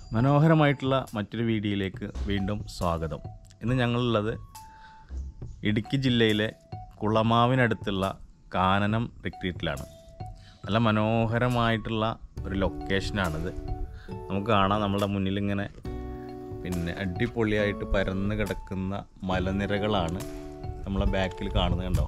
മനോഹരമായിട്ടുള്ള മറ്റൊരു വീഡിയോയിലേക്ക് വീണ്ടും സ്വാഗതം ഇന്ന് ഞങ്ങളുള്ളത് ഇടുക്കി ജില്ലയിലെ കുളമാവിനടുത്തുള്ള കാനനം റിട്രീറ്റിലാണ് നല്ല മനോഹരമായിട്ടുള്ള ഒരു ലൊക്കേഷനാണിത് നമുക്ക് കാണാം നമ്മളുടെ മുന്നിലിങ്ങനെ പിന്നെ അടിപൊളിയായിട്ട് പരന്ന് കിടക്കുന്ന മലനിരകളാണ് നമ്മളെ ബാക്കിൽ കാണുന്നത് കണ്ടോ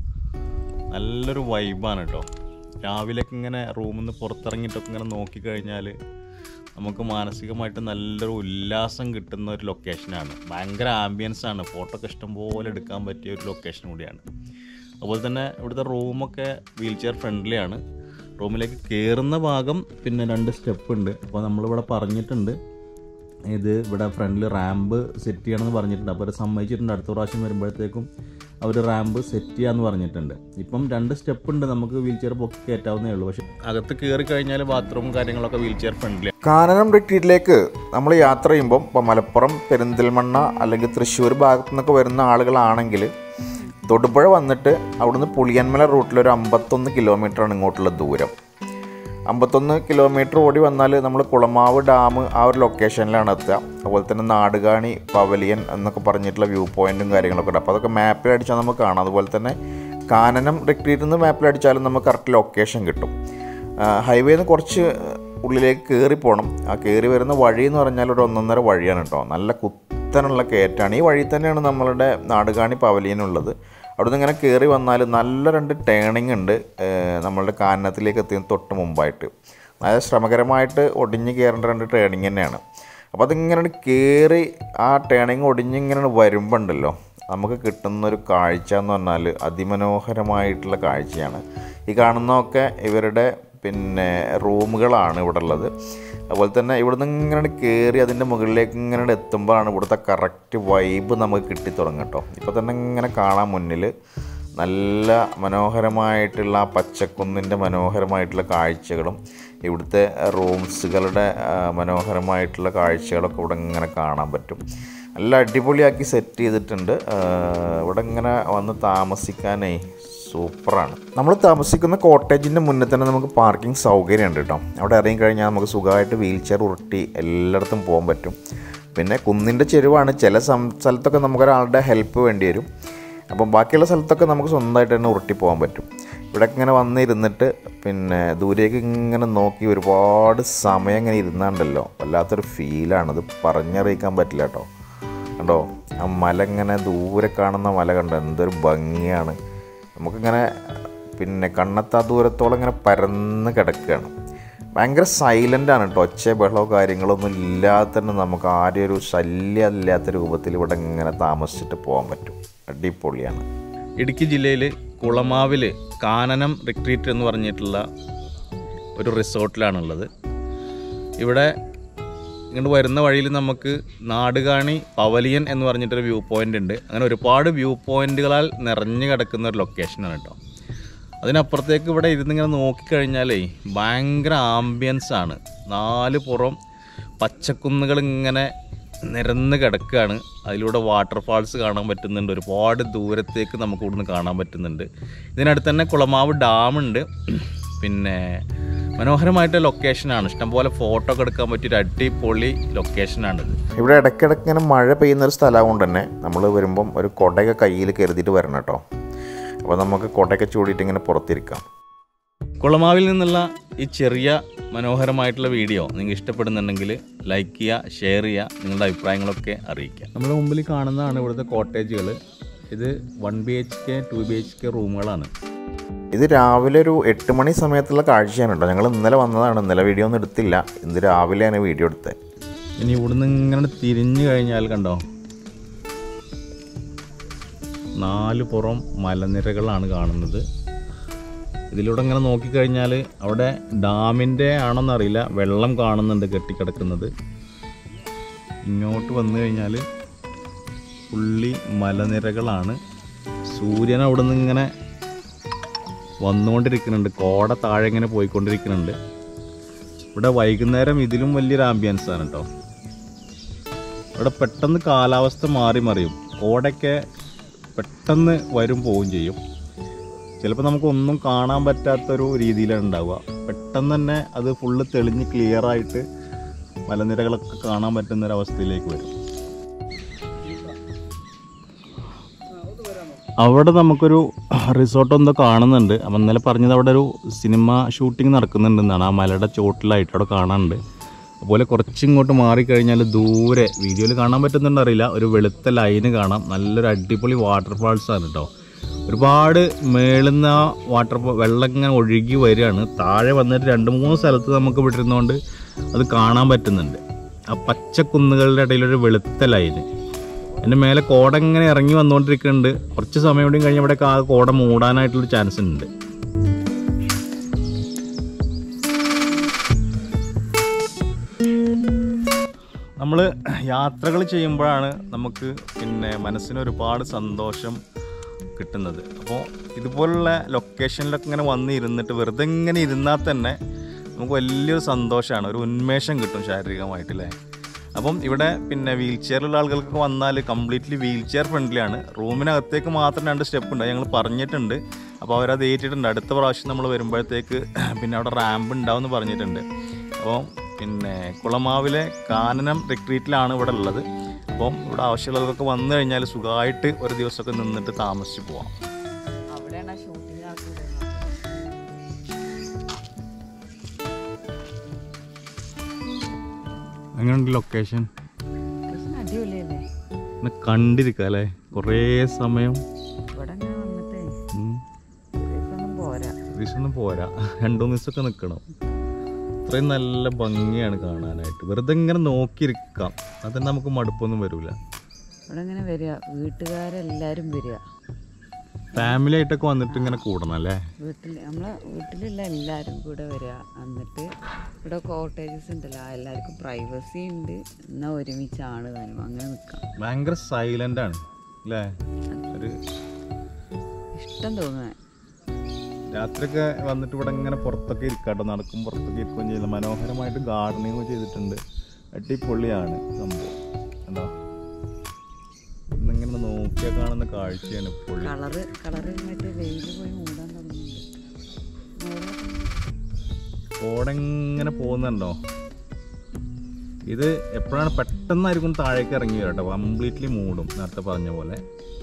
നല്ലൊരു വൈബാണ് കേട്ടോ രാവിലെയൊക്കെ ഇങ്ങനെ റൂമിൽ നിന്ന് പുറത്തിറങ്ങിയിട്ടൊക്കെ ഇങ്ങനെ നോക്കിക്കഴിഞ്ഞാൽ നമുക്ക് മാനസികമായിട്ട് നല്ലൊരു ഉല്ലാസം കിട്ടുന്ന ഒരു ലൊക്കേഷനാണ് ഭയങ്കര ആംബിയൻസ് ആണ് ഫോട്ടോ ഒക്കെ ഇഷ്ടംപോലെ എടുക്കാൻ പറ്റിയ ഒരു ലൊക്കേഷൻ കൂടിയാണ് അതുപോലെ തന്നെ ഇവിടുത്തെ റൂമൊക്കെ വീൽ ചെയർ ഫ്രണ്ട്ലി ആണ് റൂമിലേക്ക് കയറുന്ന ഭാഗം പിന്നെ രണ്ട് സ്റ്റെപ്പ് ഉണ്ട് അപ്പോൾ നമ്മളിവിടെ പറഞ്ഞിട്ടുണ്ട് ഇത് ഇവിടെ ഫ്രണ്ടിൽ റാമ്പ് സെറ്റ് ചെയ്യണമെന്ന് പറഞ്ഞിട്ടുണ്ട് അപ്പോൾ അവർ സമ്മതിച്ചിട്ടുണ്ട് അടുത്ത പ്രാവശ്യം വരുമ്പോഴത്തേക്കും അവർ റാമ്പ് സെറ്റ് ചെയ്യാമെന്ന് പറഞ്ഞിട്ടുണ്ട് ഇപ്പം രണ്ട് സ്റ്റെപ്പ് ഉണ്ട് നമുക്ക് വീൽ ചെയർ പൊക്കി കയറ്റാവുന്നേ ഉള്ളൂ പക്ഷേ അകത്ത് കയറി കഴിഞ്ഞാൽ ബാത്റൂം കാര്യങ്ങളൊക്കെ വീൽ ചെയർ ഫ്രണ്ട്ലി കാനനം റിട്രീറ്റിലേക്ക് നമ്മൾ യാത്ര ചെയ്യുമ്പം ഇപ്പോൾ മലപ്പുറം പെരിന്തൽമണ്ണ അല്ലെങ്കിൽ തൃശ്ശൂർ ഭാഗത്തു നിന്നൊക്കെ വരുന്ന ആളുകളാണെങ്കിൽ തൊടുപുഴ വന്നിട്ട് അവിടുന്ന് പുളിയന്മല റൂട്ടിൽ ഒരു അമ്പത്തൊന്ന് കിലോമീറ്ററാണ് ഇങ്ങോട്ടുള്ള ദൂരം അമ്പത്തൊന്ന് കിലോമീറ്റർ ഓടി വന്നാൽ നമ്മൾ കുളമാവ് ഡാം ആ ഒരു ലൊക്കേഷനിലാണ് എത്തുക അതുപോലെ തന്നെ നാടുകാണി പവലിയൻ എന്നൊക്കെ പറഞ്ഞിട്ടുള്ള വ്യൂ പോയിൻറ്റും കാര്യങ്ങളൊക്കെ ഉണ്ട് അപ്പോൾ അതൊക്കെ മാപ്പിൽ അടിച്ചാൽ നമുക്ക് കാണാം അതുപോലെ തന്നെ കാനനം റിട്രീറ്റിൽ നിന്ന് മാപ്പിൽ അടിച്ചാലും നമുക്ക് കറക്റ്റ് ലൊക്കേഷൻ കിട്ടും ഹൈവേന്ന് കുറച്ച് ഉള്ളിലേക്ക് കയറി പോകണം ആ കയറി വരുന്ന വഴി എന്ന് പറഞ്ഞാൽ ഒരു ഒന്നൊന്നര വഴിയാണ് കേട്ടോ നല്ല കുത്തനുള്ള കയറ്റാണ് ഈ വഴി തന്നെയാണ് നമ്മളുടെ നാടുകാണി പവലിയനുള്ളത് അവിടുന്ന് ഇങ്ങനെ കയറി വന്നാൽ നല്ല രണ്ട് ടേണിംഗ് ഉണ്ട് ഏഹ് നമ്മളുടെ കാനനത്തിലേക്ക് എത്തുന്ന തൊട്ട് മുമ്പായിട്ട് അതായത് ശ്രമകരമായിട്ട് ഒടിഞ്ഞ് കയറേണ്ട രണ്ട് ടേണിങ് തന്നെയാണ് അപ്പോൾ അതിങ്ങനെ കയറി ആ ടേണിങ് ഒടിഞ്ഞിങ്ങനെ വരുമ്പോൾ ഉണ്ടല്ലോ നമുക്ക് കിട്ടുന്ന ഒരു കാഴ്ച എന്ന് പറഞ്ഞാൽ അതിമനോഹരമായിട്ടുള്ള കാഴ്ചയാണ് ഈ കാണുന്നതൊക്കെ ഇവരുടെ പിന്നെ റൂമുകളാണ് ഇവിടെ ഉള്ളത് അതുപോലെ തന്നെ ഇവിടുന്ന് ഇങ്ങനെ കയറി അതിൻ്റെ മുകളിലേക്ക് ഇങ്ങനെ എത്തുമ്പോഴാണ് ഇവിടുത്തെ കറക്റ്റ് വൈബ് നമുക്ക് കിട്ടിത്തുടങ്ങും കേട്ടോ ഇപ്പോൾ തന്നെ ഇങ്ങനെ കാണാൻ മുന്നിൽ നല്ല മനോഹരമായിട്ടുള്ള ആ പച്ചക്കുന്നിൻ്റെ മനോഹരമായിട്ടുള്ള കാഴ്ചകളും ഇവിടുത്തെ റൂംസുകളുടെ ആ, മനോഹരമായിട്ടുള്ള കാഴ്ചകളൊക്കെ ഇവിടെ ഇങ്ങനെ കാണാൻ പറ്റും നല്ല അടിപൊളിയാക്കി സെറ്റ് ചെയ്തിട്ടുണ്ട് ആ, ഇവിടെ ഇങ്ങനെ വന്ന് താമസിക്കാനേ സൂപ്പറാണ് നമ്മൾ താമസിക്കുന്ന കോട്ടേജിൻ്റെ മുന്നിൽ തന്നെ നമുക്ക് പാർക്കിംഗ് സൗകര്യം ഉണ്ട് കേട്ടോ അവിടെ ഇറങ്ങി കഴിഞ്ഞാൽ നമുക്ക് സുഖമായിട്ട് വീൽ ചെയർ ഉരുട്ടി എല്ലായിടത്തും പോകാൻ പറ്റും പിന്നെ കുന്നിൻ്റെ ചെരുവാണ് ചില സം സ്ഥലത്തൊക്കെ നമുക്കൊരാളുടെ ഹെൽപ്പ് വേണ്ടി വരും അപ്പം ബാക്കിയുള്ള സ്ഥലത്തൊക്കെ നമുക്ക് സ്വന്തമായിട്ട് തന്നെ ഉരുട്ടി പോകാൻ പറ്റും ഇവിടെ ഇങ്ങനെ വന്നിരുന്നിട്ട് പിന്നെ ദൂരേക്ക് ഇങ്ങനെ നോക്കി ഒരുപാട് സമയം ഇങ്ങനെ ഇരുന്നാണ്ടല്ലോ വല്ലാത്തൊരു ഫീലാണിത് പറഞ്ഞറിയിക്കാൻ പറ്റില്ല കേട്ടോ കണ്ടോ ആ മല ഇങ്ങനെ ദൂരെ കാണുന്ന മല കണ്ടോ എന്തൊരു ഭംഗിയാണ് നമുക്കിങ്ങനെ പിന്നെ കണ്ണെത്താ ദൂരത്തോളം ഇങ്ങനെ പരന്ന് കിടക്കുകയാണ് ഭയങ്കര സൈലൻ്റ് ആണ് കേട്ടോ ഒച്ച ബഹളമോ കാര്യങ്ങളൊന്നും ഇല്ലാതെ തന്നെ നമുക്ക് ആരെയും ഒരു ശല്യം ഇല്ലാത്ത രൂപത്തിൽ ഇവിടെ ഇങ്ങനെ താമസിച്ചിട്ട് പോകാൻ പറ്റും അടിപൊളിയാണ് ഇടുക്കി ജില്ലയിൽ കുളമാവിൽ കാനനം റിട്രീറ്റ് എന്ന് പറഞ്ഞിട്ടുള്ള ഒരു റിസോർട്ടിലാണുള്ളത് ഇവിടെ ഇങ്ങോട്ട് വരുന്ന വഴിയിൽ നമുക്ക് നാടുകാണി പവലിയൻ എന്ന് പറഞ്ഞിട്ടൊരു വ്യൂ പോയിൻ്റ് ഉണ്ട് അങ്ങനെ ഒരുപാട് വ്യൂ പോയിന്റുകളാൽ നിറഞ്ഞു കിടക്കുന്ന ഒരു ലൊക്കേഷനാണ് കേട്ടോ അതിനപ്പുറത്തേക്ക് ഇവിടെ ഇരുന്നിങ്ങനെ നോക്കിക്കഴിഞ്ഞാലേ ഭയങ്കര ആംബിയൻസ് ആണ് നാല് പുറം പച്ചക്കുന്നുകൾ ഇങ്ങനെ നിരന്ന് കിടക്കുകയാണ് അതിലൂടെ വാട്ടർഫാൾസ് കാണാൻ പറ്റുന്നുണ്ട് ഒരുപാട് ദൂരത്തേക്ക് നമുക്ക് ഇവിടുന്ന് കാണാൻ പറ്റുന്നുണ്ട് ഇതിനടുത്ത് തന്നെ കുളമാവ് ഡാമുണ്ട് പിന്നെ മനോഹരമായിട്ട് ലൊക്കേഷനാണ് ഇഷ്ടംപോലെ ഫോട്ടോ ഒക്കെ എടുക്കാൻ പറ്റിയൊരു അടിപൊളി ലൊക്കേഷനാണിത് ഇവിടെ ഇടയ്ക്കിടയ്ക്ക് ഇങ്ങനെ മഴ പെയ്യുന്ന ഒരു സ്ഥലമാകൊണ്ട് തന്നെ നമ്മൾ വരുമ്പം ഒരു കുടയൊക്കെ കയ്യിൽ കരുതിയിട്ട് വരണം കേട്ടോ അപ്പോൾ നമുക്ക് കുടയൊക്കെ ചൂടിയിട്ട് ഇങ്ങനെ പുറത്തിരിക്കാം കുളമാവിൽ നിന്നുള്ള ഈ ചെറിയ മനോഹരമായിട്ടുള്ള വീഡിയോ നിങ്ങൾ ഇഷ്ടപ്പെടുന്നുണ്ടെങ്കിൽ ലൈക്ക് ചെയ്യുക ഷെയർ ചെയ്യുക നിങ്ങളുടെ അഭിപ്രായങ്ങളൊക്കെ അറിയിക്കുക നമ്മുടെ മുമ്പിൽ കാണുന്നതാണ് ഇവിടുത്തെ കോട്ടേജുകൾ ഇത് one B H K two B H K റൂമുകളാണ് ഇത് രാവിലെ ഒരു എട്ട് മണി സമയത്തുള്ള കാഴ്ചയാണ് കേട്ടോ ഞങ്ങൾ ഇന്നലെ വന്നതാണ് ഇന്നലെ വീഡിയോ ഒന്നും എടുത്തില്ല ഇന്ന് രാവിലെയാണ് വീഡിയോ എടുത്തത് ഇനി ഇവിടുന്ന് ഇങ്ങനെ തിരിഞ്ഞു കഴിഞ്ഞാൽ കണ്ടോ നാല് പുറം മലനിരകളാണ് കാണുന്നത് ഇതിലൂടെ ഇങ്ങനെ നോക്കിക്കഴിഞ്ഞാൽ അവിടെ ഡാമിൻ്റെ ആണോന്നറിയില്ല വെള്ളം കാണുന്നുണ്ട് കെട്ടിക്കിടക്കുന്നത് ഇങ്ങോട്ട് വന്നു കഴിഞ്ഞാൽ പുള്ളി മലനിരകളാണ് സൂര്യൻ അവിടെ നിന്ന് ഇങ്ങനെ വന്നുകൊണ്ടിരിക്കുന്നുണ്ട് കോട താഴെ ഇങ്ങനെ പോയിക്കൊണ്ടിരിക്കുന്നുണ്ട് ഇവിടെ വൈകുന്നേരം ഇതിലും വലിയൊരു ആംബിയൻസ് ആണ് കേട്ടോ ഇവിടെ പെട്ടെന്ന് കാലാവസ്ഥ മാറി മറിയും കോടയ്ക്ക് പെട്ടെന്ന് വരും പോവുകയും ചെയ്യും ചിലപ്പോൾ നമുക്കൊന്നും കാണാൻ പറ്റാത്തൊരു രീതിയിലാണ് ഉണ്ടാവുക പെട്ടെന്ന് തന്നെ അത് ഫുള്ള് തെളിഞ്ഞ് ക്ലിയർ ആയിട്ട് മലനിരകളൊക്കെ കാണാൻ പറ്റുന്ന ഒരു അവസ്ഥയിലേക്ക് വരും അവിടെ നമുക്കൊരു റിസോർട്ട് എന്തോ കാണുന്നുണ്ട് അപ്പം ഇന്നലെ പറഞ്ഞത് അവിടെ ഒരു സിനിമ ഷൂട്ടിംഗ് നടക്കുന്നുണ്ടെന്നാണ് ആ മലയുടെ ചോട്ടിലായിട്ട് അവിടെ കാണാനുണ്ട് അതുപോലെ കുറച്ചിങ്ങോട്ട് മാറിക്കഴിഞ്ഞാൽ ദൂരെ വീഡിയോയിൽ കാണാൻ പറ്റുന്നുണ്ടോ അറിയില്ല ഒരു വെളുത്ത ലൈന് കാണാം നല്ലൊരു അടിപൊളി വാട്ടർഫാൾസ് ആണ് കേട്ടോ ഒരുപാട് മേളുന്ന വാട്ടർ വെള്ളം ഇങ്ങനെ ഒഴുകി വരികയാണ് താഴെ വന്നിട്ട് രണ്ട് മൂന്ന് സ്ഥലത്ത് നമുക്ക് ഇവിടെ ഇരുന്നുകൊണ്ട് അത് കാണാൻ പറ്റുന്നുണ്ട് ആ പച്ച കുന്നുകളുടെ ഇടയിലൊരു വെളുത്ത ലൈന് എൻ്റെ മേലെ കോട ഇങ്ങനെ ഇറങ്ങി വന്നുകൊണ്ടിരിക്കുന്നുണ്ട് കുറച്ച് സമയം കൂടി കഴിഞ്ഞ് ഇവിടെ ആ കോട മൂടാനായിട്ടുള്ളൊരു ചാൻസ് ഉണ്ട് നമ്മൾ യാത്രകൾ ചെയ്യുമ്പോഴാണ് നമുക്ക് പിന്നെ മനസ്സിന് ഒരുപാട് സന്തോഷം കിട്ടുന്നത് അപ്പോൾ ഇതുപോലുള്ള ലൊക്കേഷനിലൊക്കെ ഇങ്ങനെ വന്ന് ഇരുന്നിട്ട് വെറുതെ ഇങ്ങനെ ഇരുന്നാൽ തന്നെ നമുക്ക് വലിയൊരു സന്തോഷമാണ് ഒരു ഉന്മേഷം കിട്ടും ശാരീരികമായിട്ടല്ലേ അപ്പം ഇവിടെ പിന്നെ വീൽ ചെയറിലുള്ള ആളുകൾക്ക് വന്നാൽ കംപ്ലീറ്റ്ലി വീൽ ചെയർ ഫ്രണ്ട്ലിയാണ് റൂമിനകത്തേക്ക് മാത്രം രണ്ട് സ്റ്റെപ്പ് ഉണ്ട് ഞങ്ങൾ പറഞ്ഞിട്ടുണ്ട് അപ്പോൾ അവരത് ഏറ്റിട്ടുണ്ട് അടുത്ത പ്രാവശ്യം നമ്മൾ വരുമ്പോഴത്തേക്ക് പിന്നെ അവിടെ റാമ്പ് ഉണ്ടാവുമെന്ന് പറഞ്ഞിട്ടുണ്ട് അപ്പോൾ പിന്നെ കുളമാവിലെ കാനനം റിട്രീറ്റിലാണ് ഇവിടെ ഉള്ളത് അപ്പം ഇവിടെ ആവശ്യമുള്ളവർക്കൊക്കെ വന്നു കഴിഞ്ഞാൽ സുഖമായിട്ട് ഒരു ദിവസമൊക്കെ നിന്നിട്ട് താമസിച്ച് പോവാം അവിടെയാണ് ആ ഷൂട്ടിംഗ് ആക്കുന്നത് അങ്ങനെയുണ്ട് ലൊക്കേഷൻ പക്ഷെ അടിപൊളിയല്ലേ കണ്ടിരിക്കുക അല്ലേ കുറേ സമയം ഇവിടെ അങ്ങനെ വന്നിട്ടേ ഉം. ഇതൊന്നും പോരാ ദിവസമൊന്നും പോരാ രണ്ടു മൂന്ന് ദിവസമൊക്കെ നിൽക്കണം അത്രയും നല്ല ഭംഗിയാണ് കാണാനായിട്ട് വെറുതെ ഇങ്ങനെ നോക്കിയിരിക്കാം അതന്നെ നമുക്ക് മടുപ്പൊന്നും വരില്ല ഇവിടെ ഇങ്ങനെ വരിക വീട്ടുകാരെല്ലാരും വരിക ഫാമിലി ആയിട്ടൊക്കെ വന്നിട്ട് ഇങ്ങനെ കൂടണം അല്ലേ വീട്ടിൽ നമ്മളെ വീട്ടിലുള്ള എല്ലാവരും കൂടെ വരിക എന്നിട്ട് ഇവിടെ കോട്ടേജസ് ഉണ്ടല്ലോ ആ എല്ലാവർക്കും പ്രൈവസി ഉണ്ട് എന്നാൽ ഒരുമിച്ചാണ് താനും അങ്ങനെ നിൽക്കാം ഭയങ്കര സൈലൻ്റ് ആണ് അല്ലേ ഒരു ഇഷ്ടം തോന്നുക രാത്രിയൊക്കെ വന്നിട്ട് ഇവിടെ ഇങ്ങനെ പുറത്തൊക്കെ ഇരിക്കാട്ടോ നടക്കും പുറത്തൊക്കെ ഇരിക്കുകയും ചെയ്യുന്നത് മനോഹരമായിട്ട് ഗാർഡനിങ് ചെയ്തിട്ടുണ്ട് അടിപൊളിയാണ് സംഭവം എന്താ ഇന്നിങ്ങനെ നോക്കിയാൽ കാണുന്ന കാഴ്ചയാണ് പൊള്ളി കളറ് കളറ് മറ്റേ വെയിൽ പോയി മൂടാൻ തുടങ്ങുന്നുണ്ട് കോടെങ്ങനെ പോകുന്നുണ്ടോ ഇത് എപ്പോഴാണ് പെട്ടെന്നായിരിക്കും താഴേക്ക് ഇറങ്ങി വരട്ടോ കംപ്ലീറ്റ്ലി മൂടും നേരത്തെ പറഞ്ഞ പോലെ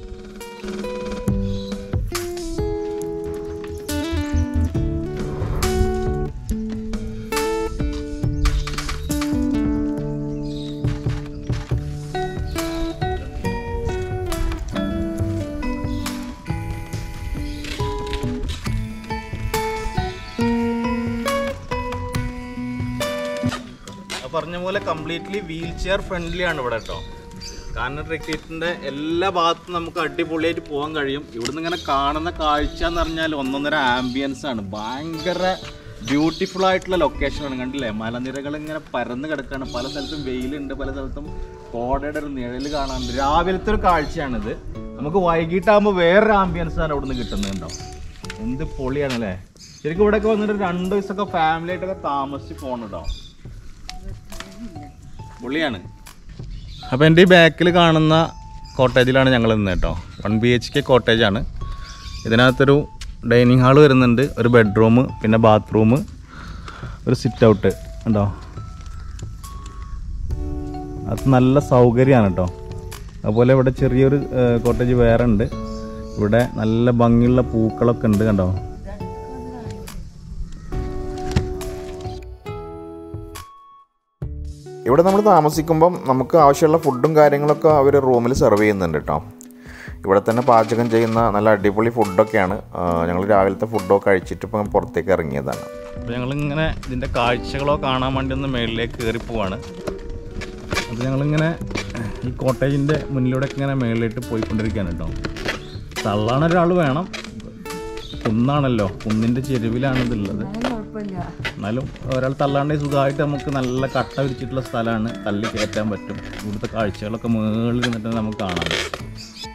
ആ പറഞ്ഞ പോലെ കംപ്ലീറ്റ്ലി വീൽ ചെയർ ഫ്രണ്ട്ലി ആണ് ഇവിടെ കേട്ടോ കാരണം റിക്രീറ്റിന്റെ എല്ലാ ഭാഗത്തും നമുക്ക് അടിപൊളിയായിട്ട് പോകാൻ കഴിയും ഇവിടുന്ന് ഇങ്ങനെ കാണുന്ന കാഴ്ച എന്ന് പറഞ്ഞാൽ ഒന്നൊന്നര ആംബിയൻസ് ആണ് ഭയങ്കര ബ്യൂട്ടിഫുൾ ആയിട്ടുള്ള ലൊക്കേഷനാണ് കണ്ടില്ലേ മലനിരകൾ ഇങ്ങനെ പരന്ന് കിടക്കുകയാണ് പല സ്ഥലത്തും വെയിലുണ്ട് പല സ്ഥലത്തും കോടയുടെ ഒരു നിഴൽ കാണാനുണ്ട് രാവിലത്തെ ഒരു കാഴ്ചയാണിത് നമുക്ക് വൈകിട്ടാകുമ്പോൾ വേറൊരു ആംബിയൻസ് ആണ് ഇവിടുന്ന് കിട്ടുന്നത് കേട്ടോ എന്ത് പൊളിയാണല്ലേ ശരിക്കും ഇവിടെയൊക്കെ വന്നിട്ട് രണ്ട് ദിവസമൊക്കെ ഫാമിലി ആയിട്ടൊക്കെ താമസിച്ച് പോകണം കേട്ടോ പൊളിയാണ് അപ്പോൾ എൻ്റെ ഈ ബാക്കിൽ കാണുന്ന കോട്ടേജിലാണ് ഞങ്ങൾ നിന്ന് കേട്ടോ വൺ ബി എച്ച് കെ കോട്ടേജാണ് ഇതിനകത്തൊരു ഡൈനിങ് ഹാൾ വരുന്നുണ്ട് ഒരു ബെഡ്റൂം പിന്നെ ബാത്റൂം ഒരു സിറ്റ് ഔട്ട് ഉണ്ടോ അത് നല്ല സൗകര്യമാണ് കേട്ടോ അതുപോലെ ഇവിടെ ചെറിയൊരു കോട്ടേജ് വേറെ ഉണ്ട് ഇവിടെ നല്ല ഭംഗിയുള്ള പൂക്കളൊക്കെ ഉണ്ട് കണ്ടോ ഇവിടെ നമ്മൾ താമസിക്കുമ്പം നമുക്ക് ആവശ്യമുള്ള ഫുഡും കാര്യങ്ങളൊക്കെ അവർ റൂമിൽ സെർവ് ചെയ്യുന്നുണ്ട് കേട്ടോ ഇവിടെ തന്നെ പാചകം ചെയ്യുന്ന നല്ല അടിപൊളി ഫുഡൊക്കെയാണ് ഞങ്ങൾ രാവിലത്തെ ഫുഡൊക്കെ കഴിച്ചിട്ട് ഇപ്പം പുറത്തേക്ക് ഇറങ്ങിയതാണ് അപ്പോൾ ഞങ്ങളിങ്ങനെ ഇതിൻ്റെ കാഴ്ചകളോ കാണാൻ വേണ്ടി ഒന്ന് മേളിലേക്ക് കയറി പോവാണ് അപ്പോൾ ഞങ്ങളിങ്ങനെ ഈ കോട്ടേജിൻ്റെ മുന്നിലൂടെ ഇങ്ങനെ മേളിലേക്ക് പോയിക്കൊണ്ടിരിക്കുകയാണ് കേട്ടോ തള്ളാൻ ഒരാൾ വേണം കുന്നാണല്ലോ കുന്നിൻ്റെ ചെരുവിലാണ് ഇതുള്ളത് കുഴപ്പമില്ല എന്നാലും ഒരാൾ തള്ളാണ്ട് സുഖമായിട്ട് നമുക്ക് നല്ല കട്ട വിരിച്ചിട്ടുള്ള സ്ഥലമാണ് തള്ളി കയറ്റാൻ പറ്റും ഇവിടുത്തെ കാഴ്ചകളൊക്കെ മേളിൽ നിന്നിട്ട് നമുക്ക് കാണാൻ പറ്റും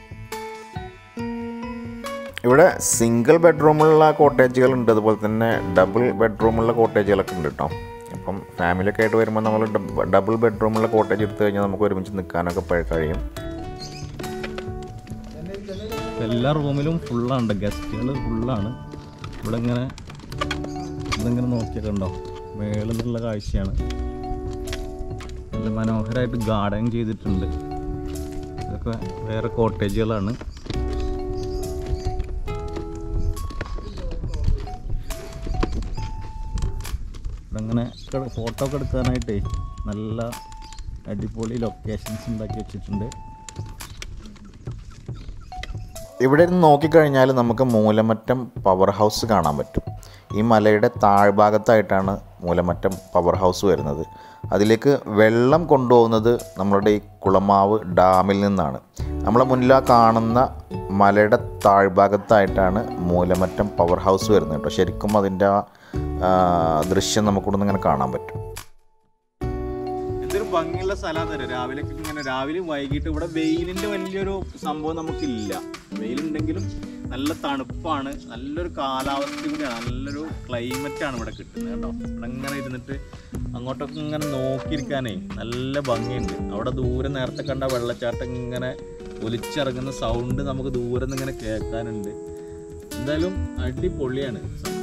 ഇവിടെ സിംഗിൾ ബെഡ്റൂമുള്ള കോട്ടേജുകൾ ഉണ്ട് അതുപോലെ തന്നെ ഡബിൾ ബെഡ്റൂമുള്ള കോട്ടേജുകളൊക്കെ ഉണ്ട് കേട്ടോ അപ്പം ഫാമിലിയൊക്കെ ആയിട്ട് വരുമ്പോൾ നമ്മൾ ഡബിൾ ബെഡ്റൂമുള്ള കോട്ടേജ് എടുത്തു കഴിഞ്ഞാൽ നമുക്ക് ഒരുമിച്ച് നിൽക്കാനൊക്കെ പ- കഴിയും എല്ലാ റൂമിലും ഫുള്ളാണ് ഗസ്റ്റുകൾ ഫുള്ളാണ് ഇവിടെ ഇങ്ങനെ ഇതിങ്ങനെ നോക്കിയൊക്കെ ഉണ്ടോ മേളിൽ നിന്നുള്ള കാഴ്ചയാണ് നല്ല മനോഹരമായിട്ട് ഗാർഡൻ ചെയ്തിട്ടുണ്ട് ഇതൊക്കെ വേറെ കോട്ടേജുകളാണ് അങ്ങനെ ഫോട്ടോ ഒക്കെ എടുക്കാനായിട്ടേ നല്ല അടിപൊളി ലൊക്കേഷൻസ് ഉണ്ടാക്കി വെച്ചിട്ടുണ്ട് ഇവിടെ നിന്ന് നോക്കിക്കഴിഞ്ഞാൽ നമുക്ക് മൂലമറ്റം പവർ ഹൗസ് കാണാൻ പറ്റും ഈ മലയുടെ താഴ്ഭാഗത്തായിട്ടാണ് മൂലമറ്റം പവർ ഹൗസ് വരുന്നത് അതിലേക്ക് വെള്ളം കൊണ്ടുപോകുന്നത് നമ്മളുടെ ഈ കുളമാവ് ഡാമിൽ നിന്നാണ് നമ്മളെ മുന്നിൽ ആ കാണുന്ന മലയുടെ താഴ്ഭാഗത്തായിട്ടാണ് മൂലമറ്റം പവർ ഹൗസ് വരുന്നത് കേട്ടോ ശരിക്കും അതിൻ്റെ ആ ആ, ദൃശ്യം നമുക്കിവിടെ നിന്ന് ഇങ്ങനെ കാണാൻ പറ്റും എന്തൊരു ഭംഗിയുള്ള സ്ഥലമാണ് തരാം രാവിലെ ഇങ്ങനെ രാവിലെ വൈകിട്ട് ഇവിടെ വെയിലിന്റെ വലിയൊരു സംഭവം നമുക്കില്ല വെയിലുണ്ടെങ്കിലും നല്ല തണുപ്പാണ് നല്ലൊരു കാലാവസ്ഥ കൂടിയാണ് നല്ലൊരു ക്ലൈമറ്റ് ആണ് ഇവിടെ കിട്ടുന്നത് കേട്ടോ ഇവിടെ ഇങ്ങനെ ഇരുന്നിട്ട് അങ്ങോട്ടൊക്കെ ഇങ്ങനെ നോക്കിയിരിക്കാനേ നല്ല ഭംഗിയുണ്ട് അവിടെ ദൂരെ നേരത്തെ കണ്ട വെള്ളച്ചാട്ടം ഇങ്ങനെ ഒലിച്ചിറങ്ങുന്ന സൗണ്ട് നമുക്ക് ദൂരെ നിന്ന് ഇങ്ങനെ കേൾക്കാനുണ്ട് എന്തായാലും അടിപൊളിയാണ് സംഭവം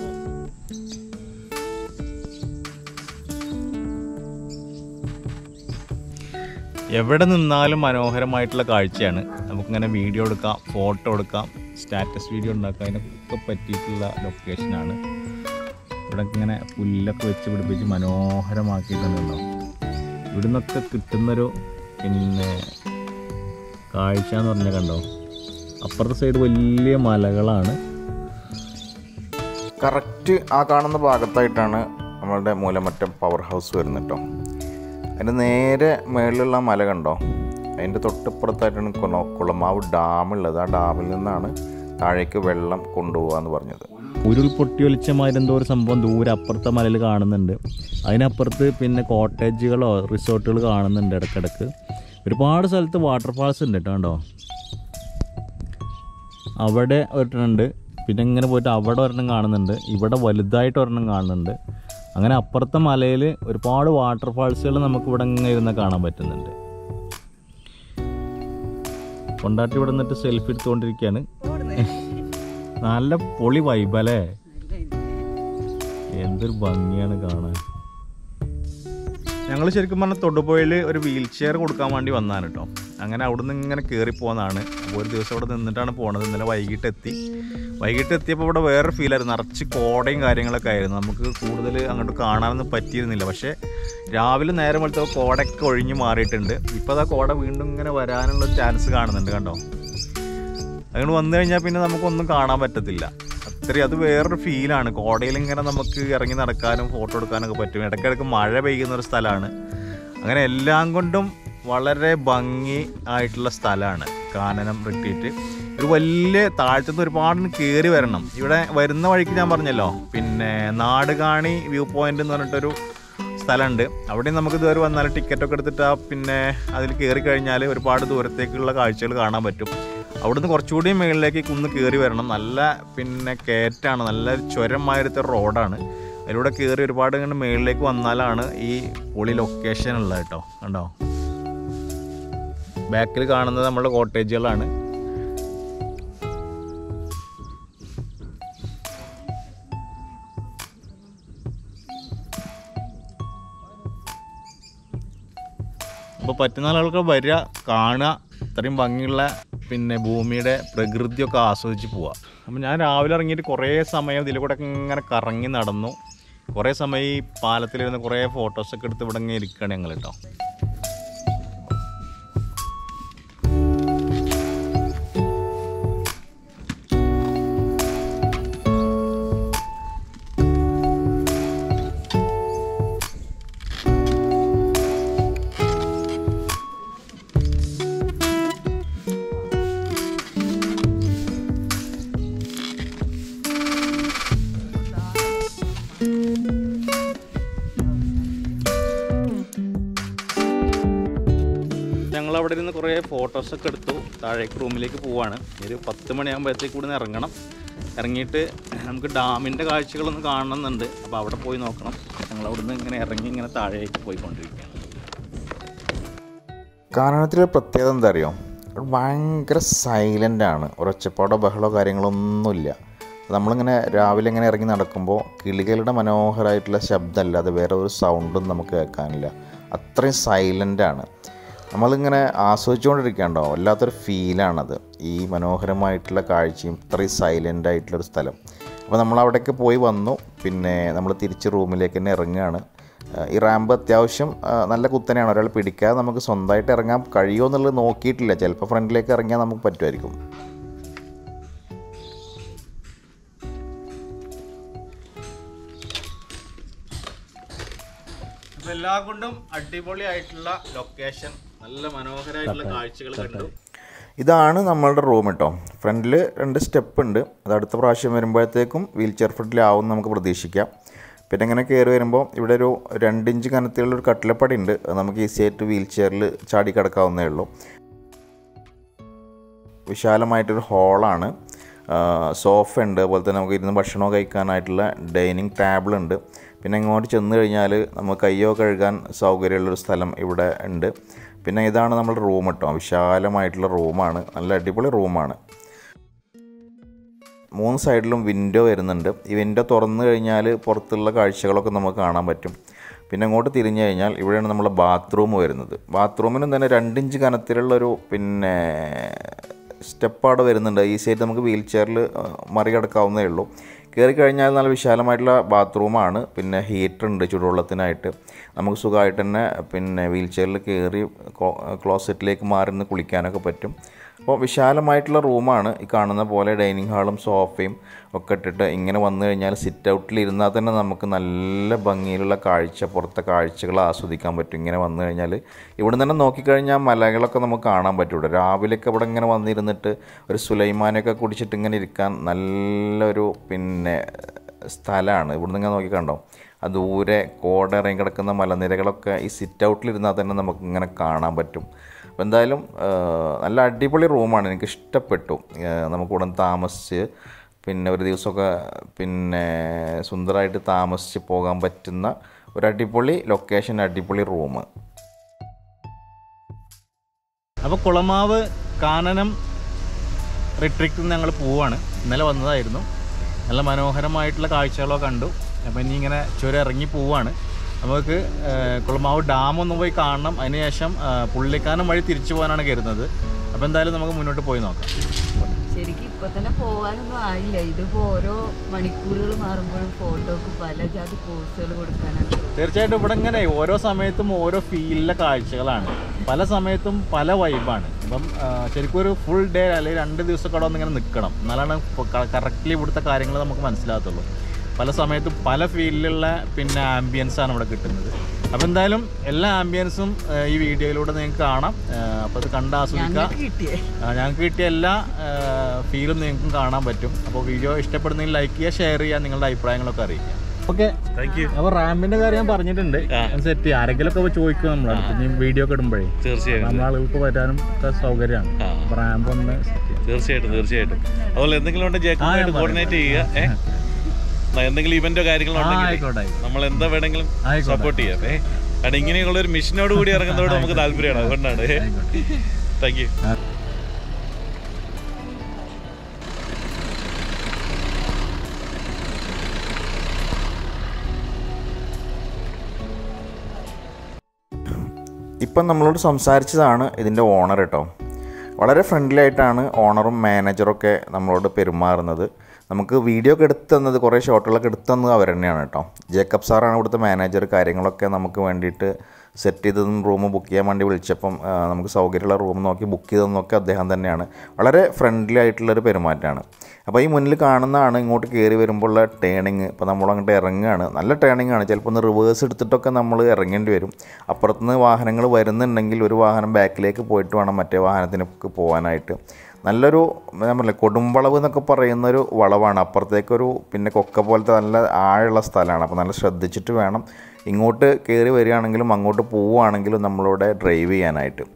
എവിടെ നിന്നാലും മനോഹരമായിട്ടുള്ള കാഴ്ചയാണ് നമുക്കിങ്ങനെ വീഡിയോ എടുക്കാം ഫോട്ടോ എടുക്കാം സ്റ്റാറ്റസ് വീഡിയോ ഉണ്ടാക്കാം അതിനൊക്കെ പറ്റിയിട്ടുള്ള ലൊക്കേഷനാണ് ഇവിടെ ഇങ്ങനെ പുല്ലൊക്കെ വെച്ച് പിടിപ്പിച്ച് മനോഹരമാക്കിയിട്ടുണ്ടല്ലോ ഇവിടെ നിന്നൊക്കെ കിട്ടുന്നൊരു പിന്നെ കാഴ്ച എന്ന് പറഞ്ഞാൽ കണ്ടോ അപ്പുറത്തെ സൈഡ് വലിയ മലകളാണ് കറക്റ്റ് ആ കാണുന്ന ഭാഗത്തായിട്ടാണ് നമ്മളുടെ മൂലമറ്റം പവർ ഹൗസ് വരുന്നത് കേട്ടോ അതിൻ്റെ നേരെ മേളിലുള്ള മല കണ്ടോ അതിൻ്റെ തൊട്ടിപ്പുറത്തായിട്ടാണ് കുള- കുളമാവ് ഡാമുള്ളത് ആ ഡാമിൽ നിന്നാണ് താഴേക്ക് വെള്ളം കൊണ്ടുപോകാന്ന് പറഞ്ഞത് ഉരുൾപൊട്ടി ഒലിച്ചമാതിരി എന്തോ ഒരു സംഭവം ദൂരെ അപ്പുറത്തെ മലയിൽ കാണുന്നുണ്ട് അതിനപ്പുറത്ത് പിന്നെ കോട്ടേജുകളോ റിസോർട്ടുകൾ കാണുന്നുണ്ട് ഇടക്കിടക്ക് ഒരുപാട് സ്ഥലത്ത് വാട്ടർഫാൾസ് ഉണ്ട് കേട്ടോ കണ്ടോ അവിടെ ഒരെണ്ണമുണ്ട് പിന്നെ ഇങ്ങനെ പോയിട്ട് അവിടെ ഒരെണ്ണം കാണുന്നുണ്ട് ഇവിടെ വലുതായിട്ട് ഒരെണ്ണം കാണുന്നുണ്ട് അങ്ങനെ അപ്പുറത്തെ മലയിൽ ഒരുപാട് വാട്ടർഫാൾസുകൾ നമുക്ക് ഇവിടെ ഇങ്ങനെ ഇരുന്ന് കാണാൻ പറ്റുന്നുണ്ട് കൊണ്ടാട്ടി ഇവിടെ നിന്നിട്ട് സെൽഫി എടുത്തുകൊണ്ടിരിക്കുകയാണ് നല്ല പൊളി വൈബല്ലേ എന്തൊരു ഭംഗിയാണ് കാണാൻ ഞങ്ങൾ ശരിക്കും പറഞ്ഞാൽ തൊടുപുഴയിൽ ഒരു വീൽ ചെയർ കൊടുക്കാൻ വേണ്ടി വന്നതാണ് കേട്ടോ അങ്ങനെ അവിടുന്ന് ഇങ്ങനെ കയറി പോകുന്നതാണ് അപ്പോൾ ഒരു ദിവസം ഇവിടെ നിന്നിട്ടാണ് പോണത് ഇന്നലെ വൈകിട്ട് എത്തി വൈകിട്ട് എത്തിയപ്പോൾ ഇവിടെ വേറെ ഫീലായിരുന്നു നിറച്ച് കോടയും കാര്യങ്ങളൊക്കെ ആയിരുന്നു നമുക്ക് കൂടുതൽ അങ്ങോട്ട് കാണാനൊന്നും പറ്റിയിരുന്നില്ല പക്ഷേ രാവിലെ നേരം വെളുത്തപ്പോൾ കോടയൊക്കെ ഒഴിഞ്ഞ് മാറിയിട്ടുണ്ട് ഇപ്പോൾ അതാ കോട വീണ്ടും ഇങ്ങനെ വരാനുള്ള ചാൻസ് കാണുന്നുണ്ട് കണ്ടോ അങ്ങോട്ട് വന്നു കഴിഞ്ഞാൽ പിന്നെ നമുക്കൊന്നും കാണാൻ പറ്റത്തില്ല അത്രയും അത് വേറൊരു ഫീലാണ് കോടയിൽ ഇങ്ങനെ നമുക്ക് ഇറങ്ങി നടക്കാനും ഫോട്ടോ എടുക്കാനൊക്കെ പറ്റും ഇടയ്ക്കിടയ്ക്ക് മഴ പെയ്യുന്ന ഒരു സ്ഥലമാണ് അങ്ങനെ എല്ലാം കൊണ്ടും വളരെ ഭംഗി ആയിട്ടുള്ള സ്ഥലമാണ് കാനനം റിട്രീറ്റ് ഒരു വലിയ താഴ്ത്തുനിന്ന് ഒരുപാട് കയറി വരണം ഇവിടെ വരുന്ന വഴിക്ക് ഞാൻ പറഞ്ഞല്ലോ പിന്നെ നാടുകാണി വ്യൂ പോയിന്റ് എന്ന് പറഞ്ഞിട്ടൊരു സ്ഥലമുണ്ട് അവിടെ നമുക്ക് ഇതുവരെ വന്നാൽ ടിക്കറ്റൊക്കെ എടുത്തിട്ട് ആ പിന്നെ അതിൽ കയറി കഴിഞ്ഞാൽ ഒരുപാട് ദൂരത്തേക്കുള്ള കാഴ്ചകൾ കാണാൻ പറ്റും അവിടുന്ന് കുറച്ചുകൂടി മുകളിലേക്ക് കുന്ന് കയറി വരണം നല്ല പിന്നെ കയറ്റാണ് നല്ല ചുരമായൊരുത്തെ റോഡാണ് അതിലൂടെ കയറി ഒരുപാട് ഇങ്ങനെ മുകളിലേക്ക് വന്നാലാണ് ഈ പൊളി ലൊക്കേഷൻ ഉള്ളത് കേട്ടോ കണ്ടോ ബാക്കിൽ കാണുന്നത് നമ്മുടെ കോട്ടേജുകളാണ് അപ്പോൾ പറ്റുന്ന ആളുകൾക്ക് വരിക കാണുക ഇത്രയും ഭംഗിയുള്ള പിന്നെ ഭൂമിയുടെ പ്രകൃതിയൊക്കെ ആസ്വദിച്ച് പോവാം അപ്പോൾ ഞാൻ രാവിലെ ഇറങ്ങിയിട്ട് കുറേ സമയം ഇതിൽ കൂടെ ഒക്കെ ഇങ്ങനെ കറങ്ങി നടന്നു കുറേ സമയം ഈ പാലത്തിലിരുന്ന് കുറേ ഫോട്ടോസൊക്കെ എടുത്ത് ഇവിടെ ഇങ്ങനെ ഇരിക്കുകയാണ് ഞങ്ങൾ കേട്ടോ ഞങ്ങൾ അവിടെ ഇരുന്ന് കുറേ ഫോട്ടോസൊക്കെ എടുത്തു താഴേക്ക് റൂമിലേക്ക് പോവാണ് ഒരു പത്ത് മണിയാകുമ്പോഴത്തേക്ക് ഇവിടെ നിന്ന് ഇറങ്ങണം ഇറങ്ങിയിട്ട് നമുക്ക് ഡാമിൻ്റെ കാഴ്ചകളൊന്ന് കാണണമെന്നുണ്ട് അപ്പോൾ അവിടെ പോയി നോക്കണം ഞങ്ങൾ അവിടെ നിന്ന് ഇങ്ങനെ ഇറങ്ങി ഇങ്ങനെ താഴേക്ക് പോയിക്കൊണ്ടിരിക്കുകയാണ് കാനനത്തിലെ പ്രത്യേകത എന്താ അറിയോ ഇവിടെ ഭയങ്കര സൈലൻ്റ് ആണ് ഒരൊച്ചപ്പാടോ ബഹളോ കാര്യങ്ങളൊന്നുമില്ല നമ്മളിങ്ങനെ രാവിലെ ഇങ്ങനെ ഇറങ്ങി നടക്കുമ്പോൾ കിളികളുടെ മനോഹരമായിട്ടുള്ള ശബ്ദമല്ലാതെ വേറെ ഒരു സൗണ്ടും നമുക്ക് കേൾക്കാനില്ല അത്രയും സൈലൻ്റാണ് നമ്മളിങ്ങനെ ആസ്വദിച്ചുകൊണ്ടിരിക്കുകയുണ്ടോ വല്ലാത്തൊരു ഫീലാണത് ഈ മനോഹരമായിട്ടുള്ള കാഴ്ചയും ഇത്രയും സൈലൻ്റ് ആയിട്ടുള്ളൊരു സ്ഥലം അപ്പോൾ നമ്മൾ അവിടേക്ക് പോയി വന്നു പിന്നെ നമ്മൾ തിരിച്ച് റൂമിലേക്ക് തന്നെ ഇറങ്ങുകയാണ് ആ, ഈ റാമ്പ് അത്യാവശ്യം ആ, നല്ല കുത്തനെയാണ് ഒരാൾ പിടിക്കാതെ നമുക്ക് സ്വന്തമായിട്ട് ഇറങ്ങാൻ കഴിയുമോ എന്നുള്ളത് നോക്കിയിട്ടില്ല ചിലപ്പോൾ ഫ്രണ്ടിലേക്ക് ഇറങ്ങിയാൽ നമുക്ക് പറ്റുമായിരിക്കും അപ്പോൾ എല്ലാ കൊണ്ടും അടിപൊളിയായിട്ടുള്ള ലൊക്കേഷൻ നല്ല മനോഹരമായിട്ടുള്ള കാഴ്ചകൾ കണ്ടു ഇതാണ് നമ്മളുടെ റൂം കേട്ടോ ഫ്രണ്ടിൽ രണ്ട് സ്റ്റെപ്പ് ഉണ്ട് അത് അടുത്ത പ്രാവശ്യം വരുമ്പോഴത്തേക്കും വീൽ ചെയർ ഫ്രണ്ടിലാവും നമുക്ക് പ്രതീക്ഷിക്കാം പിന്നെ ഇങ്ങനെ കയറി വരുമ്പോൾ ഇവിടെ ഒരു രണ്ട് ഇഞ്ച് കനത്തിലുള്ള ഒരു കട്ടിലപ്പടി ഉണ്ട് അത് നമുക്ക് ഈസി ആയിട്ട് വീൽ ചെയറിൽ ചാടി കിടക്കാവുന്നേ ഉള്ളൂ വിശാലമായിട്ടൊരു ഹോളാണ് സോഫ ഉണ്ട് അതുപോലെ തന്നെ നമുക്ക് ഇരുന്ന് ഭക്ഷണം കഴിക്കാനായിട്ടുള്ള ഡൈനിങ് ടേബിൾ ഉണ്ട് പിന്നെ ഇങ്ങോട്ട് ചെന്ന് കഴിഞ്ഞാൽ നമുക്ക് കയ്യോ കഴുകാൻ സൗകര്യമുള്ളൊരു സ്ഥലം ഇവിടെ ഉണ്ട് പിന്നെ ഇതാണ് നമ്മുടെ റൂം കേട്ടോ വിശാലമായിട്ടുള്ള റൂമാണ് നല്ല അടിപൊളി റൂമാണ് മൂന്ന് സൈഡിലും വിൻഡോ വരുന്നുണ്ട് ഈ വിൻഡോ തുറന്നു കഴിഞ്ഞാൽ പുറത്തുള്ള കാഴ്ചകളൊക്കെ നമുക്ക് കാണാൻ പറ്റും പിന്നെ അങ്ങോട്ട് തിരിഞ്ഞു കഴിഞ്ഞാൽ ഇവിടെയാണ് നമ്മളെ ബാത്റൂം വരുന്നത് ബാത്റൂമിനും തന്നെ രണ്ടിഞ്ച് കനത്തിലുള്ളൊരു പിന്നെ സ്റ്റെപ്പ് അവിടെ വരുന്നുണ്ട് ഈസി ആയിട്ട് നമുക്ക് വീൽ ചെയറിൽ മറികടക്കാവുന്നതേ ഉള്ളൂ കയറി കഴിഞ്ഞാൽ നല്ല വിശാലമായിട്ടുള്ള ബാത്റൂമാണ് പിന്നെ ഹീറ്റർ ഉണ്ട് ചൂടുവെള്ളത്തിനായിട്ട് നമുക്ക് സുഖമായിട്ട് തന്നെ പിന്നെ വീൽ ചെയറിൽ കയറി ക്ലോസറ്റിലേക്ക് മാറി നിന്ന് കുളിക്കാനൊക്കെ പറ്റും അപ്പോൾ വിശാലമായിട്ടുള്ള റൂമാണ് ഈ കാണുന്ന പോലെ ഡൈനിങ് ഹാളും സോഫയും ഒക്കെ ഇട്ടിട്ട് ഇങ്ങനെ വന്നു കഴിഞ്ഞാൽ സിറ്റ് ഔട്ടിൽ ഇരുന്നാൽ തന്നെ നമുക്ക് നല്ല ഭംഗിയിലുള്ള കാഴ്ച പുറത്തെ കാഴ്ചകൾ ആസ്വദിക്കാൻ പറ്റും ഇങ്ങനെ വന്നു കഴിഞ്ഞാൽ ഇവിടെ തന്നെ നോക്കിക്കഴിഞ്ഞാൽ മലകളൊക്കെ നമുക്ക് കാണാൻ പറ്റും ഇവിടെ രാവിലെയൊക്കെ ഇവിടെ ഇങ്ങനെ വന്നിരുന്നിട്ട് ഒരു സുലൈമാനൊക്കെ കുടിച്ചിട്ട് ഇങ്ങനെ ഇരിക്കാൻ നല്ലൊരു പിന്നെ സ്ഥലമാണ് ഇവിടുന്ന് ഇങ്ങനെ നോക്കിക്കണ്ടോ ആ ദൂരെ കോടിറങ്ങി കിടക്കുന്ന മലനിരകളൊക്കെ ഈ സിറ്റ് ഔട്ടിലിരുന്നാൽ തന്നെ നമുക്ക് ഇങ്ങനെ കാണാൻ പറ്റും അപ്പോൾ എന്തായാലും ആ, നല്ല അടിപൊളി റൂമാണ് എനിക്ക് ഇഷ്ടപ്പെട്ടു ആ, നമുക്ക് ഇവിടെ താമസിച്ച് പിന്നെ ഒരു ദിവസമൊക്കെ പിന്നെ സുന്ദരമായിട്ട് താമസിച്ച് പോകാൻ പറ്റുന്ന ഒരു അടിപൊളി ലൊക്കേഷൻ അടിപൊളി റൂം അപ്പോൾ കുളമാവ് കാനനം റിട്രീറ്റിൽ നിന്ന് ഞങ്ങൾ പോവാണ് ഇന്നലെ വന്നതായിരുന്നു നല്ല മനോഹരമായിട്ടുള്ള കാഴ്ചകളൊക്കെ കണ്ടു അപ്പോൾ ഇനി ഇങ്ങനെ ചുരം ഇറങ്ങി പോവാണ് നമുക്ക് ഏഹ്, കുളമാവ് ഡാം ഒന്ന് പോയി കാണണം അതിനുശേഷം ഏഹ്, പുള്ളിക്കാനം വഴി തിരിച്ചു പോകാനാണ് കരുതുന്നത് അപ്പോൾ എന്തായാലും നമുക്ക് മുന്നോട്ട് പോയി നോക്കാം ശരിക്കും ഇപ്പൊ തന്നെ പോകാനൊന്നും ആയില്ല ഇതിപ്പോ ഓരോ മണിക്കൂറുകൾ മാറുമ്പോഴും ഫോട്ടോക്ക് പല ജാതി പോസുകൾ കൊടുക്കാനാണ് തീർച്ചയായിട്ടും ഇവിടെ ഇങ്ങനെ ഓരോ സമയത്തും ഓരോ ഫീലിലെ കാഴ്ചകളാണ് പല സമയത്തും പല വൈബാണ് ഇപ്പം ആ, ശരിക്കും ഒരു ഫുൾ ഡേ അല്ലെങ്കിൽ രണ്ട് ദിവസമൊക്കെ അവിടെ ഇങ്ങനെ നിൽക്കണം എന്നാലാണ് കറക്റ്റ്ലി ഇവിടുത്തെ കാര്യങ്ങൾ നമുക്ക് മനസ്സിലാകത്തുള്ളൂ പല സമയത്തും പല ഫീലിലുള്ള പിന്നെ ആംബിയൻസ് ആണ് ഇവിടെ കിട്ടുന്നത് അപ്പോൾ എന്തായാലും എല്ലാ ആംബിയൻസും ആ, ഈ വീഡിയോയിലൂടെ നിങ്ങൾക്ക് കാണാം അപ്പോൾ അത് കണ്ട് ആസ്വദിക്കുക ഞങ്ങൾക്ക് കിട്ടിയേ ആ, ഞങ്ങൾക്ക് കിട്ടിയ എല്ലാ ഫീലും നിങ്ങൾക്കും കാണാൻ പറ്റും അപ്പോൾ വീഡിയോ ഇഷ്ടപ്പെടുന്നെങ്കിൽ ലൈക്ക് ചെയ്യുക ഷെയർ ചെയ്യുക നിങ്ങളുടെ അഭിപ്രായങ്ങളൊക്കെ അറിയിക്കുക ഓക്കെ താങ്ക് യു അപ്പോൾ റാമ്പിന്റെ കാര്യം ഞാൻ പറഞ്ഞിട്ടുണ്ട് സെറ്റ് ചെയ്യാം ആരെങ്കിലും ഒക്കെ ചോദിക്കും നമ്മളടുത്ത് ഇനി വീഡിയോ ഒക്കെ ഇടുമ്പോഴേ തീർച്ചയായും നമ്മളെ ആളുകൾക്ക് വരാനും ഒക്കെ സൗകര്യമാണ് ആ. അപ്പോൾ റാമ്പ് ഒന്ന് സെറ്റ് ചെയ്യാം തീർച്ചയായിട്ടും തീർച്ചയായിട്ടും അതുപോലെ എന്തെങ്കിലും ഉണ്ടെങ്കിൽ ജേക്കബായിട്ട് ഞാൻ കോർഡിനേറ്റ് ചെയ്യുക ഏ എന്നാ എന്തെങ്കിലും ഇവന്റോ കാര്യങ്ങളോ ആ ഉണ്ടെങ്കിൽ ആയിക്കോട്ടെ ആയിക്കോട്ടെ. നമ്മൾ എന്താ വേണമെങ്കിലും ആയിക്കോട്ടെ. സപ്പോർട്ട് ചെയ്യാം ഏ കാരണം ഇങ്ങനെയുള്ള ഒരു മിഷനോട് കൂടി ഇറങ്ങുന്നതോട് നമുക്ക് താല്പര്യമാണ് അതുകൊണ്ടാണ് ആയിക്കോട്ടെ. താങ്ക് യു ഇപ്പം നമ്മളോട് സംസാരിച്ചതാണ് ഇതിൻ്റെ ഓണർ കേട്ടോ വളരെ ഫ്രണ്ട്ലി ആയിട്ടാണ് ഓണറും മാനേജറൊക്കെ നമ്മളോട് പെരുമാറുന്നത് നമുക്ക് വീഡിയോ ഒക്കെ എടുത്ത് തന്നത് കുറേ ഷോട്ടുകളൊക്കെ എടുത്ത് തന്നത് അവർ തന്നെയാണ് കേട്ടോ ജേക്കബ് സാറാണ് ഇവിടുത്തെ മാനേജർ കാര്യങ്ങളൊക്കെ നമുക്ക് വേണ്ടിയിട്ട് സെറ്റ് ചെയ്തതും റൂം ബുക്ക് ചെയ്യാൻ വേണ്ടി വിളിച്ചപ്പം ആ, നമുക്ക് സൗകര്യമുള്ള റൂം നോക്കി ബുക്ക് ചെയ്തതെന്നൊക്കെ അദ്ദേഹം തന്നെയാണ് വളരെ ഫ്രണ്ട്ലി ആയിട്ടുള്ളൊരു പെരുമാറ്റമാണ് അപ്പോൾ ഈ മുന്നിൽ കാണുന്നതാണ് ഇങ്ങോട്ട് കയറി വരുമ്പോഴുള്ള ടേണിങ് ഇപ്പോൾ നമ്മൾ അങ്ങോട്ട് ഇറങ്ങുകയാണ് നല്ല ടേണിംഗ് ആണ് ചിലപ്പോൾ ഒന്ന് റിവേഴ്സ് എടുത്തിട്ടൊക്കെ നമ്മൾ ഇറങ്ങേണ്ടി വരും അപ്പുറത്തുനിന്ന് വാഹനങ്ങൾ വരുന്നുണ്ടെങ്കിൽ ഒരു വാഹനം ബാക്കിലേക്ക് പോയിട്ട് വേണം മറ്റേ വാഹനത്തിനൊക്കെ പോകാനായിട്ട് നല്ലൊരു ഞാൻ പറഞ്ഞില്ല കൊടുമ്പളവ് എന്നൊക്കെ പറയുന്ന ഒരു വളവാണ് അപ്പുറത്തേക്കൊരു പിന്നെ കൊക്ക പോലത്തെ നല്ല ആഴമുള്ള സ്ഥലമാണ് അപ്പോൾ നല്ല ശ്രദ്ധിച്ചിട്ട് വേണം ഇങ്ങോട്ട് കയറി വരികയാണെങ്കിലും അങ്ങോട്ട് പോവുകയാണെങ്കിലും നമ്മളിവിടെ ഡ്രൈവ് ചെയ്യാനായിട്ട്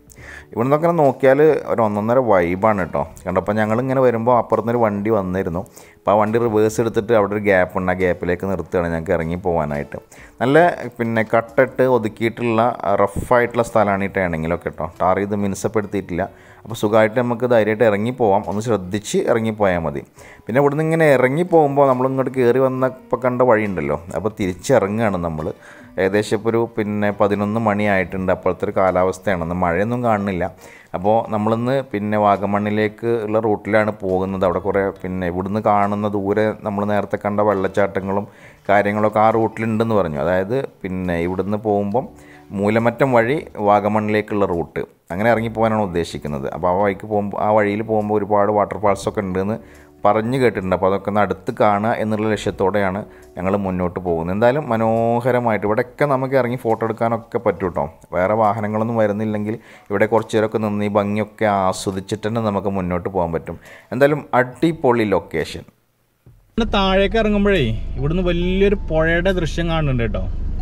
ഇവിടെ നിന്നൊക്കെ നോക്കിയാൽ ഒരു ഒന്നൊന്നര വൈബാണ് കേട്ടോ കണ്ടപ്പോൾ ഞങ്ങളിങ്ങനെ വരുമ്പോൾ അപ്പുറത്തുനിന്നൊരു വണ്ടി വന്നിരുന്നു അപ്പോൾ ആ വണ്ടി റിവേഴ്സ് എടുത്തിട്ട് അവിടെ ഒരു ഗ്യാപ്പ് ഉണ്ട് ആ ഗ്യാപ്പിലേക്ക് നിർത്തുകയാണ് ഞങ്ങൾക്ക് ഇറങ്ങി പോകാനായിട്ട് നല്ല പിന്നെ കട്ടിട്ട് ഒതുക്കിയിട്ടുള്ള റഫായിട്ടുള്ള സ്ഥലമാണ് ഈ ടേണിങ്ങിലൊക്കെ കേട്ടോ ടാർ ചെയ്ത് മിനുസപ്പെടുത്തിയിട്ടില്ല അപ്പോൾ സുഖമായിട്ട് നമുക്ക് ധൈര്യമായിട്ട് ഇറങ്ങി പോവാം ഒന്ന് ശ്രദ്ധിച്ച് ഇറങ്ങി പോയാൽ മതി പിന്നെ ഇവിടുന്ന് ഇങ്ങനെ ഇറങ്ങി പോകുമ്പോൾ നമ്മൾ ഇങ്ങോട്ട് കയറി വന്നപ്പോൾ കണ്ട വഴിയുണ്ടല്ലോ അപ്പോൾ തിരിച്ചിറങ്ങുകയാണ് നമ്മൾ ഏകദേശം ഇപ്പോൾ ഒരു പിന്നെ പതിനൊന്ന് മണിയായിട്ടുണ്ട് അപ്പോഴത്തെ ഒരു കാലാവസ്ഥയാണ് ഇന്ന് മഴയൊന്നും കാണുന്നില്ല അപ്പോൾ നമ്മളിന്ന് പിന്നെ വാഗമണ്ണിലേക്ക് ഉള്ള റൂട്ടിലാണ് പോകുന്നത് അവിടെ കുറേ പിന്നെ ഇവിടുന്ന് കാണുന്ന ദൂരെ നമ്മൾ നേരത്തെ കണ്ട വെള്ളച്ചാട്ടങ്ങളും കാര്യങ്ങളൊക്കെ ആ റൂട്ടിലുണ്ടെന്ന് പറഞ്ഞു അതായത് പിന്നെ ഇവിടുന്ന് പോകുമ്പം മൂലമറ്റം വഴി വാഗമണ്ണിലേക്കുള്ള റൂട്ട് അങ്ങനെ ഇറങ്ങി പോകാനാണ് ഉദ്ദേശിക്കുന്നത് അപ്പോൾ ആ വഴിക്ക് പോകുമ്പോൾ ആ വഴിയിൽ പോകുമ്പോൾ ഒരുപാട് വാട്ടർ ഫാൾസൊക്കെ ഉണ്ടെന്ന് പറഞ്ഞു കേട്ടിട്ടുണ്ട് അപ്പോൾ അതൊക്കെ ഒന്ന് അടുത്ത് കാണുക എന്നുള്ള ലക്ഷ്യത്തോടെയാണ് ഞങ്ങൾ മുന്നോട്ട് പോകുന്നത് എന്തായാലും മനോഹരമായിട്ട് ഇവിടെയൊക്കെ നമുക്ക് ഇറങ്ങി ഫോട്ടോ എടുക്കാനൊക്കെ പറ്റും കേട്ടോ വേറെ വാഹനങ്ങളൊന്നും വരുന്നില്ലെങ്കിൽ ഇവിടെ കുറച്ച് നേരമൊക്കെ നിന്ന് ഈ ഭംഗിയൊക്കെ ആസ്വദിച്ചിട്ട് തന്നെ നമുക്ക് മുന്നോട്ട് പോകാൻ പറ്റും എന്തായാലും അടിപൊളി ലൊക്കേഷൻ പിന്നെ താഴേക്ക് ഇറങ്ങുമ്പോഴേ ഇവിടുന്ന് വലിയൊരു പുഴയുടെ ദൃശ്യം കാണുന്നുണ്ട് കേട്ടോ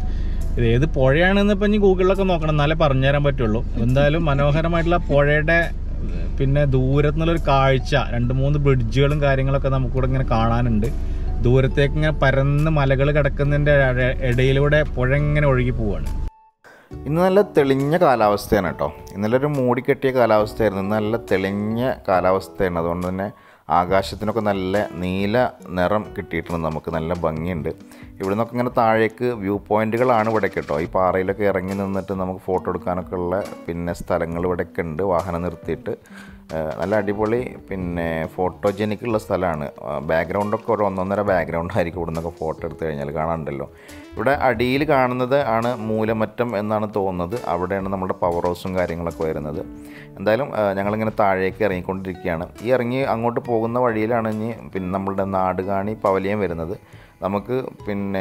ഇത് ഏത് പുഴയാണെന്ന് ഇപ്പം ഇനി ഗൂഗിളിലൊക്കെ നോക്കണം എന്നാലേ പറഞ്ഞുതരാൻ പറ്റുള്ളൂ എന്തായാലും മനോഹരമായിട്ടുള്ള പുഴയുടെ ഏഹ്, പിന്നെ ദൂരത്തു നിന്നുള്ളൊരു കാഴ്ച രണ്ട് മൂന്ന് ബ്രിഡ്ജുകളും കാര്യങ്ങളൊക്കെ നമുക്കിവിടെ ഇങ്ങനെ കാണാനുണ്ട് ദൂരത്തേക്ക് ഇങ്ങനെ പരന്ന് മലകൾ കിടക്കുന്നതിൻ്റെ ഇടയിലൂടെ പുഴ ഇങ്ങനെ ഒഴുകി പോവാണ് ഇന്ന് നല്ല തെളിഞ്ഞ കാലാവസ്ഥയാണ് കേട്ടോ ഇന്നലെ ഒരു മൂടിക്കെട്ടിയ കാലാവസ്ഥയായിരുന്നു ഇന്ന് നല്ല തെളിഞ്ഞ കാലാവസ്ഥയാണ് അതുകൊണ്ട് തന്നെ ആകാശത്തിനൊക്കെ നല്ല നീല നിറം കിട്ടിയിട്ടുണ്ട് നമുക്ക് നല്ല ഭംഗിയുണ്ട് ഇവിടെ നിന്നൊക്കെ ഇങ്ങനെ താഴേക്ക് വ്യൂ പോയിന്റുകളാണ് ഇവിടെ കേട്ടോ ഈ പാറയിലൊക്കെ ഇറങ്ങി നിന്നിട്ട് നമുക്ക് ഫോട്ടോ എടുക്കാനൊക്കെ ഉള്ള പിന്നെ സ്ഥലങ്ങൾ ഇവിടെയൊക്കെ ഉണ്ട് വാഹനം നിർത്തിയിട്ട് ആ, നല്ല അടിപൊളി പിന്നെ ഫോട്ടോജനിക് ഉള്ള സ്ഥലമാണ് ബാക്ക്ഗ്രൗണ്ടൊക്കെ ഒരു ഒന്നൊന്നര ബാക്ക്ഗ്രൗണ്ട് ആയിരിക്കും ഇവിടെ നിന്നൊക്കെ ഫോട്ടോ എടുത്തു കഴിഞ്ഞാൽ കാണാനുണ്ടല്ലോ ഇവിടെ അടിയിൽ കാണുന്നത് ആണ് മൂലമറ്റം എന്നാണ് തോന്നുന്നത് അവിടെയാണ് നമ്മുടെ പവർ ഹൗസും കാര്യങ്ങളൊക്കെ വരുന്നത് എന്തായാലും ആ, ഞങ്ങളിങ്ങനെ താഴേക്ക് ഇറങ്ങിക്കൊണ്ടിരിക്കുകയാണ് ഈ ഇറങ്ങി അങ്ങോട്ട് പോകുന്ന വഴിയിലാണ് ഇനി പിന്നെ നമ്മളുടെ നാടുകാണി പവലിയൻ വരുന്നത് നമുക്ക് പിന്നെ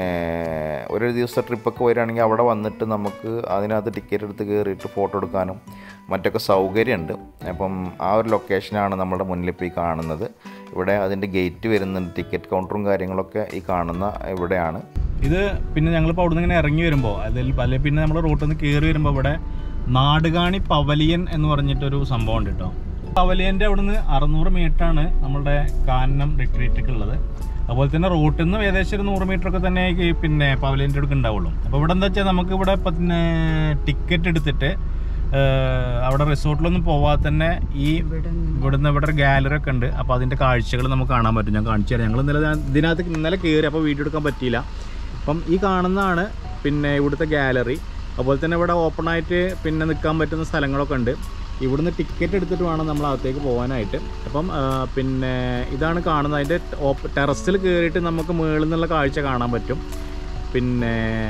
ഒരു ദിവസം ട്രിപ്പൊക്കെ വരികയാണെങ്കിൽ അവിടെ വന്നിട്ട് നമുക്ക് അതിനകത്ത് ടിക്കറ്റ് എടുത്ത് കയറിയിട്ട് ഫോട്ടോ എടുക്കാനും മറ്റൊക്കെ സൗകര്യമുണ്ട് അപ്പം ആ ഒരു ലൊക്കേഷനാണ് നമ്മുടെ മുന്നിൽ ഇപ്പോൾ ഈ കാണുന്നത് ഇവിടെ അതിൻ്റെ ഗേറ്റ് വരുന്നുണ്ട് ടിക്കറ്റ് കൗണ്ടറും കാര്യങ്ങളൊക്കെ ഈ കാണുന്ന ഇവിടെയാണ് ഇത് പിന്നെ ഞങ്ങളിപ്പോൾ അവിടെ നിന്ന് ഇങ്ങനെ ഇറങ്ങി വരുമ്പോൾ അതിൽ അല്ലെ പിന്നെ നമ്മൾ റൂട്ടിൽ നിന്ന് കയറി വരുമ്പോൾ ഇവിടെ നാടുകാണി പവലിയൻ എന്ന് പറഞ്ഞിട്ടൊരു സംഭവം ഉണ്ട് കേട്ടോ പവലിയൻ്റെ അവിടെ നിന്ന് അറുന്നൂറ് മീറ്ററാണ് നമ്മളുടെ കാനം റിട്രീറ്റൊക്കെ ഉള്ളത് അതുപോലെ തന്നെ റൂട്ടിൽ നിന്ന് ഏകദേശം ഒരു നൂറ് മീറ്റർ ഒക്കെ തന്നെ ഈ പിന്നെ പവലിയൻ്റെ അടുക്ക് ഉണ്ടാവുള്ളൂ അപ്പോൾ ഇവിടെ എന്താ വെച്ചാൽ നമുക്ക് ഇവിടെ പിന്നെ ടിക്കറ്റ് എടുത്തിട്ട് ഏഹ്, അവിടെ റിസോർട്ടിലൊന്നും പോവാതെ തന്നെ ഈ ഇവിടുന്ന് ഇവിടെ ഒരു ഗാലറി ഒക്കെ ഉണ്ട് അപ്പോൾ അതിൻ്റെ കാഴ്ചകൾ നമുക്ക് കാണാൻ പറ്റും ഞാൻ കാണിച്ചു തരാം ഞങ്ങൾ ഇന്നലെ ഞാൻ ഇതിനകത്ത് ഇന്നലെ കയറി അപ്പോൾ വീഡിയോ എടുക്കാൻ പറ്റിയില്ല അപ്പം ഈ കാണുന്നതാണ് പിന്നെ ഇവിടുത്തെ ഗാലറി അതുപോലെ തന്നെ ഇവിടെ ഓപ്പൺ ആയിട്ട് പിന്നെ നിൽക്കാൻ പറ്റുന്ന സ്ഥലങ്ങളൊക്കെ ഉണ്ട് ഇവിടുന്ന് ടിക്കറ്റ് എടുത്തിട്ട് വേണം നമ്മൾ അകത്തേക്ക് പോകാനായിട്ട് അപ്പം ആ, പിന്നെ ഇതാണ് കാണുന്നത് അതിൻ്റെ ടെറസിൽ കയറിയിട്ട് നമുക്ക് മുകളിൽ നിന്നുള്ള കാഴ്ച കാണാൻ പറ്റും പിന്നെ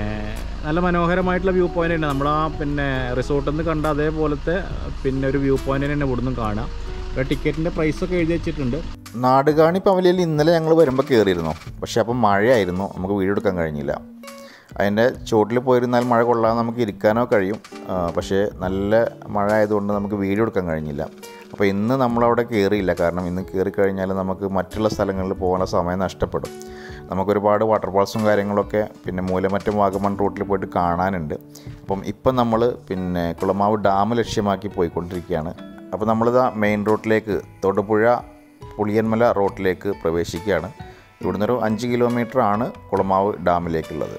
നല്ല മനോഹരമായിട്ടുള്ള വ്യൂ പോയിന്റ് ഉണ്ട് നമ്മൾ ആ പിന്നെ റിസോർട്ടിൽ നിന്ന് കണ്ട അതേപോലത്തെ പിന്നെ ഒരു വ്യൂ പോയിന്റ് തന്നെ ഇവിടുന്ന് കാണാം ഇവിടെ ടിക്കറ്റിൻ്റെ പ്രൈസൊക്കെ എഴുതി വെച്ചിട്ടുണ്ട് നാടുകാണി പവലിയിൽ ഇന്നലെ ഞങ്ങൾ വരുമ്പോൾ കയറിയിരുന്നു പക്ഷേ അപ്പം മഴയായിരുന്നു നമുക്ക് വീഡിയോ എടുക്കാൻ കഴിഞ്ഞില്ല അതിൻ്റെ ചോട്ടിൽ പോയിരുന്നാൽ മഴ കൊള്ളാതെ നമുക്ക് ഇരിക്കാനോ കഴിയും ആ, പക്ഷേ നല്ല മഴ ആയതുകൊണ്ട് നമുക്ക് വീഡിയോ എടുക്കാൻ കഴിഞ്ഞില്ല അപ്പോൾ ഇന്ന് നമ്മളവിടെ കയറിയില്ല കാരണം ഇന്ന് കയറി കഴിഞ്ഞാൽ നമുക്ക് മറ്റുള്ള സ്ഥലങ്ങളിൽ പോകാനുള്ള സമയം നഷ്ടപ്പെടും നമുക്കൊരുപാട് വാട്ടർഫാൾസും കാര്യങ്ങളൊക്കെ പിന്നെ മൂലമറ്റം വാഗമൺ റൂട്ടിൽ പോയിട്ട് കാണാനുണ്ട് അപ്പം ഇപ്പം നമ്മൾ പിന്നെ കുളമാവ് ഡാം ലക്ഷ്യമാക്കി പോയിക്കൊണ്ടിരിക്കുകയാണ് അപ്പോൾ നമ്മളിതാ മെയിൻ റൂട്ടിലേക്ക് തൊടുപുഴ പുളിയന്മല റോട്ടിലേക്ക് പ്രവേശിക്കുകയാണ് ഇവിടുന്ന് ഒരു അഞ്ച് കിലോമീറ്റർ ആണ് കുളമാവ് ഡാമിലേക്കുള്ളത്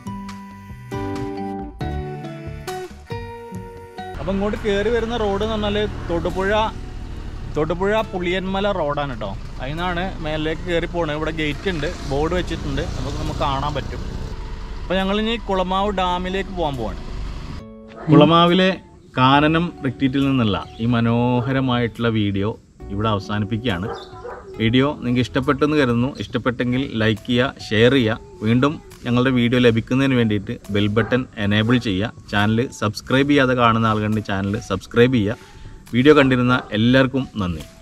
അപ്പം ഇങ്ങോട്ട് കയറി വരുന്ന റോഡ് എന്ന് പറഞ്ഞാൽ തൊടുപുഴ തൊടുപുഴ പുളിയന്മല റോഡാണ് കേട്ടോ അതിൽ നിന്നാണ് മേലിലേക്ക് കയറി പോകണത് ഇവിടെ ഗേറ്റ് ഉണ്ട് ബോർഡ് വെച്ചിട്ടുണ്ട് നമുക്ക് നമുക്ക് കാണാൻ പറ്റും അപ്പോൾ ഞങ്ങളിനി കുളമാവ് ഡാമിലേക്ക് പോകാൻ പോവാണ് കുളമാവിലെ കാനനം റിട്രീറ്റിൽ നിന്നുള്ള ഈ മനോഹരമായിട്ടുള്ള വീഡിയോ ഇവിടെ അവസാനിപ്പിക്കുകയാണ് വീഡിയോ നിങ്ങൾക്ക് ഇഷ്ടപ്പെട്ടെന്ന് കരുതുന്നു ഇഷ്ടപ്പെട്ടെങ്കിൽ ലൈക്ക് ചെയ്യുക ഷെയർ ചെയ്യുക വീണ്ടും ഞങ്ങളുടെ വീഡിയോ ലഭിക്കുന്നതിന് വേണ്ടിയിട്ട് ബെൽ ബട്ടൺ എനേബിൾ ചെയ്യുക ചാനൽ സബ്സ്ക്രൈബ് ചെയ്യാതെ കാണുന്ന ആളുകളുടെ ചാനൽ സബ്സ്ക്രൈബ് ചെയ്യുക വീഡിയോ കണ്ടിരുന്ന എല്ലാവർക്കും നന്ദി